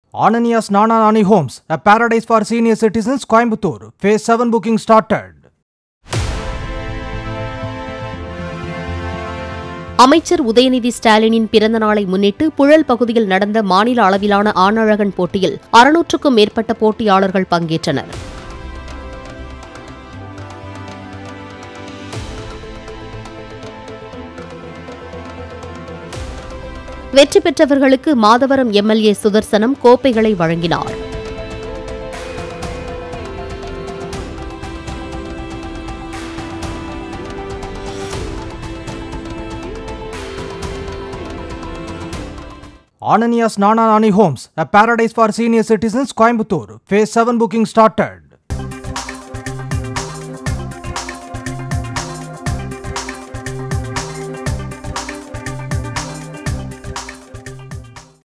Ananias Nana Nani Homes, a paradise for senior citizens, Coimbatore. Phase 7 booking started. அமைச்சர் உதயநிதி ஸ்டாலினின் பிறந்த நாளை முன்னிட்டு புழல் பகுதியில் நடந்த மாநில அளவிலான ஆணழகன் போட்டியில் அறுநூற்றுக்கும் மேற்பட்ட போட்டியாளர்கள் பங்கேற்றனர் வெற்றி பெற்றவர்களுக்கு மாதவரம் எம்எல்ஏ சுதர்சனம் கோப்பைகளை வழங்கினார் Ananias Nana Nani Homes, a paradise for senior citizens, Coimbatore. Phase 7 booking started.